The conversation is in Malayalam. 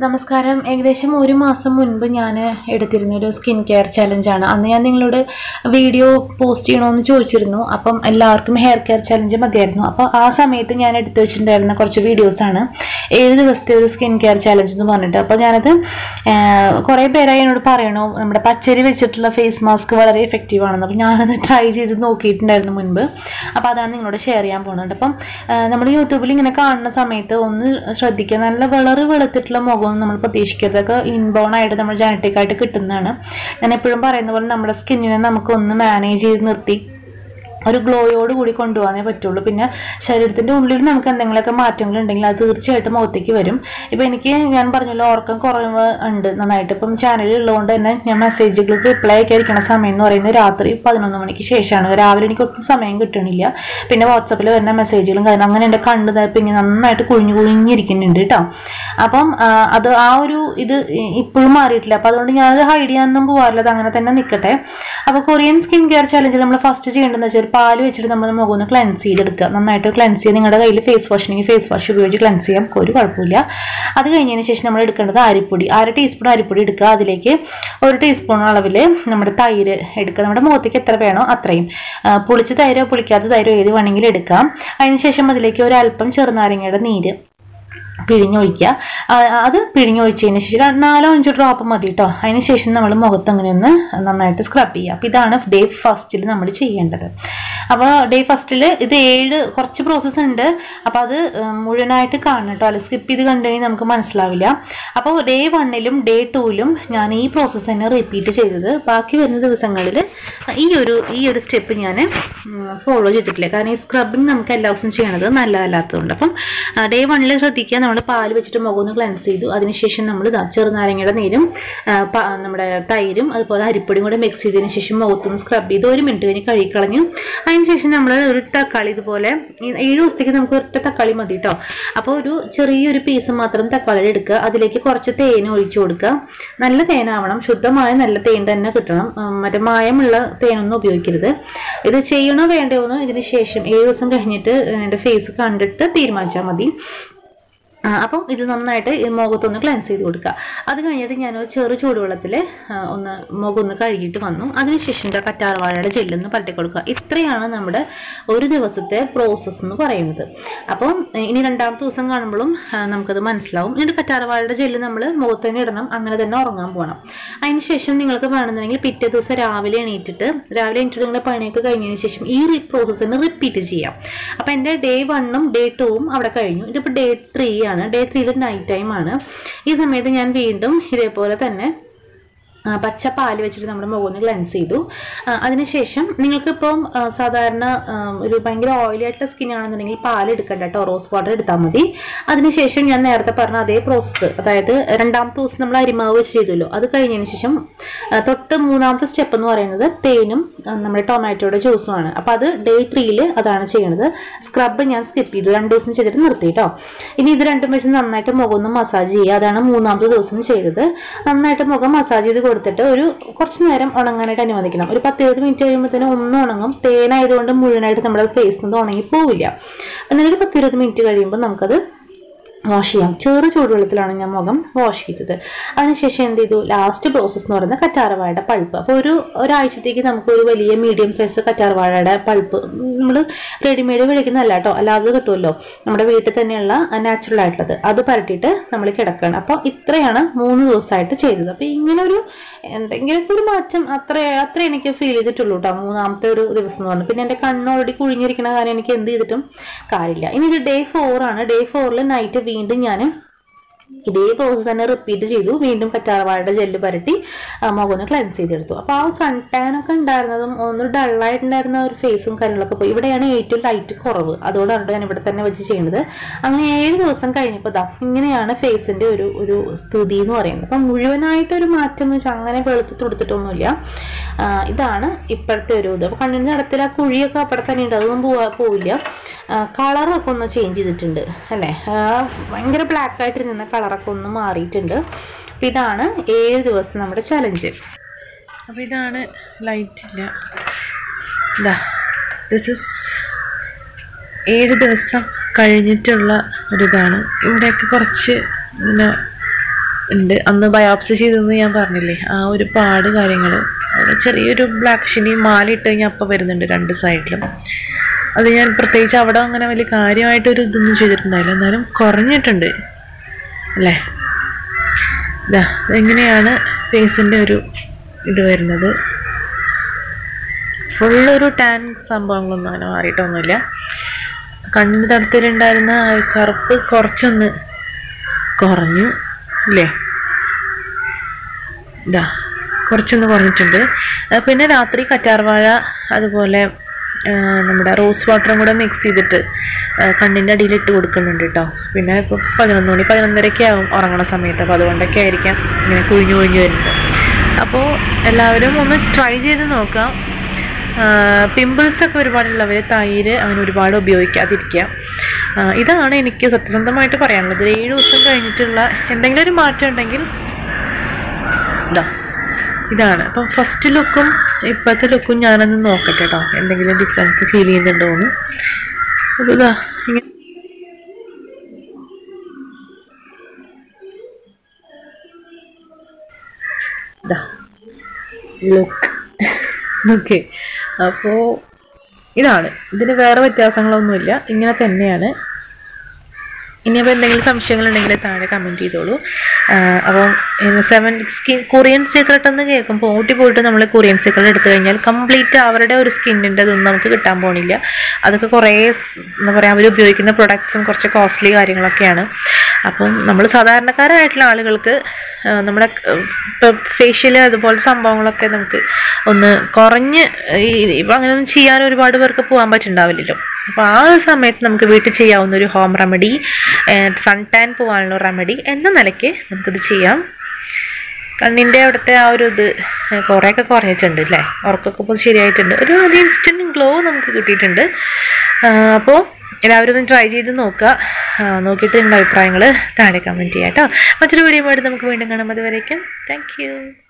നമസ്കാരം ഏകദേശം ഒരു മാസം മുൻപ് ഞാൻ എടുത്തിരുന്ന ഒരു സ്കിൻ കെയർ ചലഞ്ചാണ് അന്ന് ഞാൻ നിങ്ങളോട് വീഡിയോ പോസ്റ്റ് ചെയ്യണമെന്ന് ചോദിച്ചിരുന്നു അപ്പം എല്ലാവർക്കും ഹെയർ കെയർ ചലഞ്ച് മതിയായിരുന്നു അപ്പോൾ ആ സമയത്ത് ഞാൻ എടുത്തു വെച്ചിട്ടുണ്ടായിരുന്ന കുറച്ച് വീഡിയോസാണ് ഏഴ് ദിവസത്തെ ഒരു സ്കിൻ കെയർ ചലഞ്ച് എന്ന് പറഞ്ഞിട്ട് അപ്പോൾ ഞാനത് കുറേ പേരായി എന്നോട് പറയണു നമ്മുടെ പച്ചരി വെച്ചിട്ടുള്ള ഫേസ് മാസ്ക് വളരെ എഫക്റ്റീവ് ആണെന്ന് അപ്പോൾ ഞാനത് ട്രൈ ചെയ്ത് നോക്കിയിട്ടുണ്ടായിരുന്നു മുൻപ് അപ്പോൾ അതാണ് നിങ്ങളോട് ഷെയർ ചെയ്യാൻ പോകുന്നത് അപ്പം നമ്മൾ യൂട്യൂബിൽ ഇങ്ങനെ കാണുന്ന സമയത്ത് ഒന്ന് ശ്രദ്ധിക്കുക നല്ല വളരെ വെളുത്തിട്ടുള്ള മുഖം നമ്മൾ പ്രതീക്ഷിക്കരുത് അതൊക്കെ ഇൻബോൺ ആയിട്ട് നമ്മൾ ജനറ്റിക് ആയിട്ട് കിട്ടുന്നതാണ് ഞാൻ എപ്പോഴും പറയുന്ന പോലെ നമ്മുടെ സ്കിന്നിനെ നമുക്കൊന്ന് മാനേജ് ചെയ്ത് നിർത്തി ഒരു ഗ്ലോയോട് കൂടി കൊണ്ടുപോകാനേ പറ്റുള്ളൂ പിന്നെ ശരീരത്തിൻ്റെ ഉള്ളിൽ നമുക്ക് എന്തെങ്കിലുമൊക്കെ മാറ്റങ്ങൾ ഉണ്ടെങ്കിൽ അത് തീർച്ചയായിട്ടും മുഖത്തേക്ക് വരും ഇപ്പം എനിക്ക് ഞാൻ പറഞ്ഞല്ലോ ഓർക്കം കുറവ് ഉണ്ട് നന്നായിട്ട് ഇപ്പം ചാനലിൽ ഉള്ളതുകൊണ്ട് തന്നെ ഞാൻ മെസ്സേജുകൾക്ക് റിപ്ലൈ ഒക്കെ അയക്കണ സമയം എന്ന് പറയുന്നത് രാത്രി പതിനൊന്ന് മണിക്ക് ശേഷമാണ് രാവിലെ എനിക്ക് ഒട്ടും സമയം കിട്ടണില്ല പിന്നെ വാട്സപ്പിൽ വരുന്ന മെസ്സേജുകളും കാരണം അങ്ങനെ എൻ്റെ കണ്ണ് തരപ്പ് ഇങ്ങനെ നന്നായിട്ട് കുഴിഞ്ഞു കുഴിഞ്ഞിരിക്കുന്നുണ്ട് കേട്ടോ അപ്പം ആ, അത് ആ ഒരു ഇത് ഇപ്പോഴും മാറിയിട്ടില്ല അപ്പം അതുകൊണ്ട് ഞാനത് ഹൈഡ് ചെയ്യാനൊന്നും പോകാറില്ല അത് അങ്ങനെ തന്നെ നിൽക്കട്ടെ അപ്പോൾ കൊറിയൻ സ്കിൻ കെയർ ചലഞ്ചിൽ നമ്മൾ ഫസ്റ്റ് ചെയ്യേണ്ടതെന്ന് വെച്ചാൽ പാല് വെച്ചിട്ട് നമ്മൾ മുഖം ഒന്ന് ക്ലെൻസ് ചെയ്തെടുക്കുക നന്നായിട്ട് ക്ലെൻസ് ചെയ്ത് നിങ്ങളുടെ കയ്യിൽ ഫേസ് വാഷ് ഉണ്ടെങ്കിൽ ഫേസ് വാഷ് ഉപയോഗിച്ച് ക്ലെൻസ് ചെയ്യാം ഒരു കുഴപ്പമില്ല അത് കഴിഞ്ഞതിന് ശേഷം നമ്മൾ എടുക്കേണ്ടത് അരിപ്പൊടി അര ടീസ്പൂൺ അരിപ്പൊടി എടുക്കുക അതിലേക്ക് ഒരു ടീസ്പൂൺ അളവിൽ നമ്മുടെ തൈര് എടുക്കുക നമ്മുടെ മുഖത്തേക്ക് എത്ര വേണോ അത്രയും ആ, പുളിച്ച തൈരോ പുളിക്കാത്ത തൈരോ ഏത് വേണമെങ്കിലും എടുക്കാം അതിനുശേഷം അതിലേക്ക് ഒരു അല്പം ചെറുനാരങ്ങയുടെ നീര് പിഴിഞ്ഞൊഴിക്കുക ആ, അത് പിഴിഞ്ഞൊഴിച്ചതിന് ശേഷം ര- നാലോ അഞ്ചോ ഡ്രോപ്പ് മതി കേട്ടോ അതിന് ശേഷം നമ്മൾ മുഖത്ത് അങ്ങനെ ഒന്ന് നന്നായിട്ട് സ്ക്രബ് ചെയ്യുക അപ്പോൾ ഇതാണ് ഡേ ഫസ്റ്റിൽ നമ്മൾ ചെയ്യേണ്ടത് അപ്പോൾ ഡേ ഫസ്റ്റിൽ ഇത് ഏഴ് കുറച്ച് പ്രോസസ്സ് ഉണ്ട് അപ്പോൾ അത് ഉം, മുഴുവനായിട്ട് കാണണം കേട്ടോ അല്ല സ്കിപ്പ് ചെയ്ത് കണ്ടു കഴിഞ്ഞാൽ നമുക്ക് മനസ്സിലാവില്ല അപ്പോൾ ഡേ വണ്ണിലും ഡേ ടൂവിലും ഞാൻ ഈ പ്രോസസ്സ് തന്നെ റിപ്പീറ്റ് ചെയ്തത് ബാക്കി വരുന്ന ദിവസങ്ങളിൽ ഈ ഒരു ഈ ഒരു സ്റ്റെപ്പ് ഞാൻ ഫോളോ ചെയ്തിട്ടില്ല കാരണം ഈ സ്ക്രബിങ് നമുക്ക് എല്ലാ ദിവസവും ചെയ്യണത് നല്ലതല്ലാത്തതുകൊണ്ട് അപ്പം ഡേ വണ്ണിൽ ശ്രദ്ധിക്കുക നമ്മൾ പാല് വെച്ചിട്ട് മുഖം ഒന്ന് ക്ലെൻസ് ചെയ്തു അതിനുശേഷം നമ്മൾ ചെറുനാരങ്ങയുടെ നീരും ആ, പ- നമ്മുടെ തൈരും അതുപോലെ അരിപ്പൊടിയും കൂടെ മിക്സ് ചെയ്തതിന് ശേഷം മുഖത്തൊന്ന് സ്ക്രബ് ചെയ്ത് ഒരു മിനിറ്റ് കഴിഞ്ഞ് കഴുകിക്കളഞ്ഞു അതിനുശേഷം നമ്മൾ ഒരു തക്കാളി ഇതുപോലെ ഈ ഏഴ് ദിവസത്തേക്ക് നമുക്ക് ഒറ്റ തക്കാളി മതി കേട്ടോ അപ്പോൾ ഒരു ചെറിയൊരു പീസ് മാത്രം തക്കാളി എടുക്കുക അതിലേക്ക് കുറച്ച് തേൻ ഒഴിച്ചു കൊടുക്കുക നല്ല തേനാവണം ശുദ്ധമായ നല്ല തേൻ തന്നെ കിട്ടണം ഉം, മറ്റേ മായമുള്ള തേനൊന്നും ഉപയോഗിക്കരുത് ഇത് ചെയ്യണോ വേണ്ടയോ എന്ന് ഇതിന് ശേഷം ഏഴ് ദിവസം കഴിഞ്ഞിട്ട് എൻ്റെ ഫേസ് കണ്ടിട്ട് തീരുമാനിച്ചാൽ മതി ആ, അപ്പം ഇത് നന്നായിട്ട് ഈ മുഖത്തൊന്ന് ക്ലെൻസ് ചെയ്ത് കൊടുക്കുക അത് കഴിഞ്ഞിട്ട് ഞാനൊരു ചെറു ചൂടുവെള്ളത്തിൽ ഒന്ന് മുഖം ഒന്ന് കഴുകിയിട്ട് വന്നു അതിനുശേഷം എൻ്റെ കറ്റാർവാഴയുടെ ജെല്ലൊന്ന് പരട്ടി കൊടുക്കുക ഇത്രയാണ് നമ്മുടെ ഒരു ദിവസത്തെ പ്രോസസ്സ് എന്ന് പറയുന്നത് അപ്പം ഏ, ഇനി രണ്ടാമത്തെ ദിവസം കാണുമ്പോഴും ആ, നമുക്കത് മനസ്സിലാവും എന്നിട്ട് കറ്റാർവാഴയുടെ ജെല്ല് നമ്മൾ മുഖത്ത് തന്നെ ഇടണം അങ്ങനെ തന്നെ ഉറങ്ങാൻ പോകണം അതിനുശേഷം നിങ്ങൾക്ക് വേണമെന്നുണ്ടെങ്കിൽ പിറ്റേ ദിവസം രാവിലെ എണീറ്റിട്ട് രാവിലെ എണീറ്റിട്ട് നിങ്ങളുടെ പണിയൊക്കെ കഴിഞ്ഞതിന് ശേഷം ഈ പ്രോസസ്സ് തന്നെ റിപ്പീറ്റ് ചെയ്യാം അപ്പം എൻ്റെ ഡേ വണ്ണും ഡേ ടൂവും അവിടെ കഴിഞ്ഞു ഇതിപ്പോൾ ഡേ ത്രീ ആണ് ഡേ ത്രീയിൽ നൈറ്റ് ടൈം ആണ് ഈ സമയത്ത് ഞാൻ വീണ്ടും ഇതേപോലെ തന്നെ ആ, പച്ച പാല് വെച്ചിട്ട് നമ്മുടെ മുഖം ക്ലെൻസ് ചെയ്തു ആ, അതിനുശേഷം നിങ്ങൾക്കിപ്പം ആ, സാധാരണ ആ, ഒരു ഭയങ്കര ഓയിലി ആയിട്ടുള്ള സ്കിൻ ആണെന്നുണ്ടെങ്കിൽ പാൽ എടുക്കണ്ട കേട്ടോ റോസ് വാട്ടർ എടുത്താൽ മതി അതിനുശേഷം ഞാൻ നേരത്തെ പറഞ്ഞ അതേ പ്രോസസ്സ് അതായത് രണ്ടാമത്തെ ദിവസം നമ്മൾ അരിമാവ് വെച്ച് ചെയ്തല്ലോ അത് കഴിഞ്ഞതിന് ശേഷം ആ, തൊട്ട് മൂന്നാമത്തെ സ്റ്റെപ്പ് എന്ന് പറയുന്നത് തേനും ആ, നമ്മുടെ ടൊമാറ്റോയുടെ ജ്യൂസുമാണ് അപ്പോൾ അത് ഡേ ത്രീയിൽ അതാണ് ചെയ്യണത് സ്ക്രബ് ഞാൻ സ്കിപ്പ് ചെയ്തു രണ്ട് ദിവസം ചെയ്തിട്ട് നിർത്തി കേട്ടോ ഇനി ഇത് രണ്ടും വെച്ച് നന്നായിട്ട് മുഖം ഒന്ന് മസാജ് ചെയ്യുക അതാണ് മൂന്നാമത്തെ ദിവസം ചെയ്തത് നന്നായിട്ട് മുഖം മസാജ് ചെയ്ത് കൊടുത്തിട്ട് ഒരു കുറച്ച് നേരം ഉണങ്ങാനായിട്ട് അനുവദിക്കണം ഒരു പത്ത് ഇരുപത് മിനിറ്റ് കഴിയുമ്പോഴത്തേനും ഒന്ന് ഉണങ്ങും തേനായതുകൊണ്ട് മുഴുവനായിട്ട് നമ്മുടെ ഫേസിൽ നിന്ന് ഉണങ്ങി പോവില്ല എന്നിട്ട് ഒരു പത്ത് ഇരുപത് മിനിറ്റ് കഴിയുമ്പോൾ നമുക്കത് വാഷ് ചെയ്യാം ചെറു ചൂടുവെള്ളത്തിലാണ് ഞാൻ മുഖം വാഷ് ചെയ്തത് അതിനുശേഷം എന്ത് ചെയ്തു ലാസ്റ്റ് പ്രോസസ്സ് എന്ന് പറയുന്നത് കറ്റാർവാഴയുടെ പൾപ്പ് അപ്പോൾ ഒരു ഒരാഴ്ചത്തേക്ക് നമുക്ക് ഒരു വലിയ മീഡിയം സൈസ് കറ്റാർവാഴയുടെ പൾപ്പ് നമ്മൾ റെഡിമെയ്ഡ് മേടിക്കുന്നതല്ല കേട്ടോ അല്ലാതെ കിട്ടുമല്ലോ നമ്മുടെ വീട്ടിൽ തന്നെയുള്ള നാച്ചുറൽ ആയിട്ടുള്ളത് അത് പരട്ടിയിട്ട് നമ്മൾ കിടക്കുകയാണ് അപ്പോൾ ഇത്രയാണ് മൂന്ന് ദിവസമായിട്ട് ചെയ്തത് അപ്പോൾ ഇങ്ങനെ ഒരു എന്തെങ്കിലുമൊക്കെ ഒരു മാറ്റം അത്ര അത്ര എനിക്ക് ഫീൽ ചെയ്തിട്ടുള്ളൂ കേട്ടോ മൂന്നാമത്തെ ഒരു ദിവസം എന്ന് പറഞ്ഞു പിന്നെ എൻ്റെ കണ്ണ് ഓൾറെഡി കുഴിഞ്ഞിരിക്കുന്ന കാര്യം എനിക്ക് എന്ത് ചെയ്തിട്ടും കാര്യമില്ല ഇനി ഇത് ഡേ ഫോർ ആണ് ഡേ ഫോറിൽ നൈറ്റ് വീണ്ടും ഞാൻ ഇതേ പ്രോസസ്സ് തന്നെ റിപ്പീറ്റ് ചെയ്തു വീണ്ടും കറ്റാർവാഴയുടെ ജെല്ല് പരട്ടി ആ, മുഖം ഒന്ന് ക്ലെൻസ് ചെയ്തെടുത്തു അപ്പോൾ ആ സൺ ടാൻ ഒക്കെ ഉണ്ടായിരുന്നതും ഒന്ന് ഡള്ളായിട്ടുണ്ടായിരുന്ന ഒരു ഫേസും കാര്യങ്ങളൊക്കെ പോയി ഇവിടെയാണ് ഏറ്റവും ലൈറ്റ് കുറവ് അതുകൊണ്ടാണ് ഞാൻ ഇവിടെ തന്നെ വെച്ച് ചെയ്യുന്നത് അങ്ങനെ ഏഴ് ദിവസം കഴിഞ്ഞപ്പോൾ ദാ ഇങ്ങനെയാണ് ഫേസിൻ്റെ ഒരു ഒരു സ്ഥിതി എന്ന് പറയുന്നത് അപ്പം മുഴുവനായിട്ടൊരു മാറ്റം എന്ന് വെച്ചാൽ അങ്ങനെ വെളുത്ത് തുടുത്തിട്ടൊന്നുമില്ല ആ, ഇതാണ് ഇപ്പോഴത്തെ ഒരു ഇത് അപ്പോൾ കണ്ണിൻ്റെ ഇടത്തിൽ ആ കുഴിയൊക്കെ അവിടെ തന്നെ ഉണ്ട് അതൊന്നും പോവാ പോവില്ല കളറൊക്കെ ഒന്ന് ചേഞ്ച് ചെയ്തിട്ടുണ്ട് അല്ലേ ആ, ഭയങ്കര ബ്ലാക്ക് ആയിട്ട് നിന്ന കളറൊക്കെ ഒന്ന് മാറിയിട്ടുണ്ട് അപ്പം ഇതാണ് ഏഴ് ദിവസം നമ്മുടെ ചലഞ്ച് അപ്പോൾ ഇതാണ് ലൈറ്റില്ല ഇതാ ദിസ് ഇസ് ഏഴ് ദിവസം കഴിഞ്ഞിട്ടുള്ള ഒരിതാണ് ഇവിടെയൊക്കെ കുറച്ച് പിന്നെ ഉണ്ട് അന്ന് ബയോപ്സി ചെയ്തെന്ന് ഞാൻ പറഞ്ഞില്ലേ ആ ഒരു പാട് കാര്യങ്ങൾ അവിടെ ചെറിയൊരു ബ്ലാക്ക് ഷിനി മാല ഇട്ട് കഴിഞ്ഞാൽ അപ്പം വരുന്നുണ്ട് രണ്ട് സൈഡിലും അത് ഞാൻ പ്രത്യേകിച്ച് അവിടെ അങ്ങനെ വലിയ കാര്യമായിട്ടൊരു ഇതൊന്നും ചെയ്തിട്ടുണ്ടായില്ല എന്നാലും കുറഞ്ഞിട്ടുണ്ട് അല്ലേ ഇതാ എങ്ങനെയാണ് ഫേസിൻ്റെ ഒരു ഇത് വരുന്നത് ഫുള്ളൊരു ടാൻ സംഭവങ്ങളൊന്നും അങ്ങനെ മാറിയിട്ടൊന്നുമില്ല കണ്ണിന് തടത്തിലുണ്ടായിരുന്ന ആ ഒരു കറുപ്പ് കുറച്ചൊന്ന് കുറഞ്ഞു ഇല്ലേ ഇതാ കുറച്ചൊന്ന് കുറഞ്ഞിട്ടുണ്ട് ആ, പിന്നെ രാത്രി കറ്റാർവാഴ അതുപോലെ ആ, നമ്മുടെ റോസ് വാട്ടറും കൂടെ മിക്സ് ചെയ്തിട്ട് ആ, കണ്ണിൻ്റെ അടിയിൽ ഇട്ട് കൊടുക്കുന്നുണ്ട് കേട്ടോ പിന്നെ ഇപ്പോൾ പതിനൊന്ന് മണി പതിനൊന്നരയൊക്കെ ആവും ഉറങ്ങണ സമയത്ത് അപ്പോൾ അതുകൊണ്ടൊക്കെ ആയിരിക്കാം ഇങ്ങനെ കുഴിഞ്ഞു കുഴിഞ്ഞു വരുന്നത് അപ്പോൾ എല്ലാവരും ഒന്ന് ട്രൈ ചെയ്ത് നോക്കാം പിമ്പിൾസ് ഒക്കെ ഒരുപാടുള്ളവർ തൈര് അങ്ങനെ ഒരുപാട് ഉപയോഗിക്കാതിരിക്കുക ആ, ഇതാണ് എനിക്ക് സത്യസന്ധമായിട്ട് പറയാനുള്ളത് ഒരു ഏഴ് ദിവസം കഴിഞ്ഞിട്ടുള്ള എന്തെങ്കിലും ഒരു മാറ്റം ഉണ്ടെങ്കിൽ ഇതാ ഇതാണ് അപ്പം ഫസ്റ്റ് ലുക്കും ഇപ്പോഴത്തെ ലുക്കും ഞാനൊന്ന് നോക്കട്ടെ കേട്ടോ എന്തെങ്കിലും ഡിഫറൻസ് ഫീൽ ചെയ്യുന്നുണ്ടോ എന്ന് അപ്പോൾ ഇതാ ഇങ്ങനെ ഇതാ ലുക്ക് ഓക്കെ അപ്പോൾ ഇതാണ് ഇതിന് വേറെ വ്യത്യാസങ്ങളൊന്നുമില്ല ഇങ്ങനെ തന്നെയാണ് ഇനിയപ്പോൾ എന്തെങ്കിലും സംശയങ്ങളുണ്ടെങ്കിൽ താഴെ കമൻറ്റ് ചെയ്തോളൂ ആഹ് അപ്പം സെവൻ സ്കിൻ കൊറിയൻ സീക്രട്ട് എന്ന് കേൾക്കുമ്പോൾ ഊട്ടി പോയിട്ട് നമ്മൾ കൊറിയൻ സീക്രട്ട് എടുത്തു കഴിഞ്ഞാൽ കംപ്ലീറ്റ് അവരുടെ ഒരു സ്കിന്നിൻ്റെ ഇതൊന്നും നമുക്ക് കിട്ടാൻ പോണില്ല അതൊക്കെ കുറേ സ് എന്താ പറയുക അവർ ഉപയോഗിക്കുന്ന പ്രൊഡക്ട്സും കുറച്ച് കോസ്റ്റ്ലി കാര്യങ്ങളൊക്കെയാണ് അപ്പം നമ്മൾ സാധാരണക്കാരായിട്ടുള്ള ആളുകൾക്ക് ആഹ് നമ്മുടെ ഫേഷ്യൽ അതുപോലെ സംഭവങ്ങളൊക്കെ നമുക്ക് ഒന്ന് കുറഞ്ഞ് ഈ ഇപ്പം അങ്ങനെയൊന്നും ചെയ്യാൻ ഒരുപാട് പേർക്ക് പോകാൻ പറ്റുന്നുണ്ടാവില്ലല്ലോ അപ്പോൾ ആ ഒരു സമയത്ത് നമുക്ക് വീട്ടിൽ ചെയ്യാവുന്ന ഒരു ഹോം റെമഡി സൺ ടാൻ പോകാനുള്ള റെമഡി എന്ന നിലയ്ക്ക് നമുക്കിത് ചെയ്യാം കണ്ണിൻ്റെ അവിടുത്തെ ആ ഒരു ഇത് കുറേയൊക്കെ കുറഞ്ഞിട്ടുണ്ട് അല്ലേ ഉറക്കമൊക്കെ ഇപ്പോൾ ശരിയായിട്ടുണ്ട് ഒരു ഒരു ഇൻസ്റ്റൻറ്റ് ഗ്ലോ നമുക്ക് കിട്ടിയിട്ടുണ്ട് അപ്പോൾ എല്ലാവരും ഒന്ന് ട്രൈ ചെയ്ത് നോക്കുക ആ, നോക്കിയിട്ട് നിങ്ങളുടെ അഭിപ്രായങ്ങൾ താഴെ കമൻറ്റ് ചെയ്യാം കേട്ടോ മറ്റൊരു വീഡിയോ ആയിട്ട് നമുക്ക് വീണ്ടും കാണാം അതുവരേക്കും താങ്ക് യു